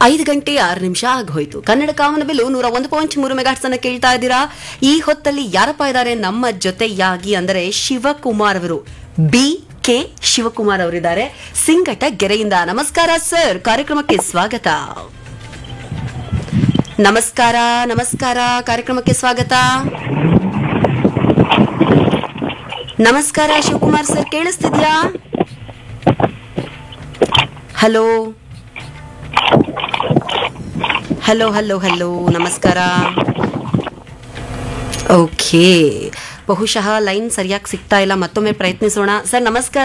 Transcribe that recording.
ಐದು ಗಂಟೆ ಆರು ನಿಮಿಷ ಆಗೋಯ್ತು ಕನ್ನಡ ಕಾಮನಬಿಲ್ಲು ನೂರ ಒಂದು ಪಾಯಿಂಟ್ ಮೂರು ಮೆಗಾಟ್ಸ್ ಅನ್ನ ಕೇಳ್ತಾ ಇದ್ದೀರಾ ಈ ಹೊತ್ತಲ್ಲಿ ಯಾರಪ್ಪ ಇದ್ದಾರೆ ನಮ್ಮ ಜೊತೆಯಾಗಿ ಅಂದರೆ ಶಿವಕುಮಾರ್ ಅವರು ಬಿ ಕೆ ಶಿವಕುಮಾರ್ ಅವರಿದ್ದಾರೆ ಸಿಂಗಟ ಗೆರೆಯಿಂದ ನಮಸ್ಕಾರ ಸರ್ ಕಾರ್ಯಕ್ರಮಕ್ಕೆ ಸ್ವಾಗತ ನಮಸ್ಕಾರ ನಮಸ್ಕಾರ ಕಾರ್ಯಕ್ರಮಕ್ಕೆ ಸ್ವಾಗತ ನಮಸ್ಕಾರ ಶಿವಕುಮಾರ್ ಸರ್ ಕೇಳಿಸ್ತಿದ್ಯಾ ಹಲೋ ಹಲೋ ಹಲೋ ಹಲೋ ನಮಸ್ಕಾರ ಓಕೆ ಬಹುಶಃ ಲೈನ್ ಸರಿಯಾಗಿ ಸಿಗ್ತಾ ಇಲ್ಲ ಮತ್ತೊಮ್ಮೆ ಪ್ರಯತ್ನಿಸೋಣ ಸರ್ ನಮಸ್ಕಾರ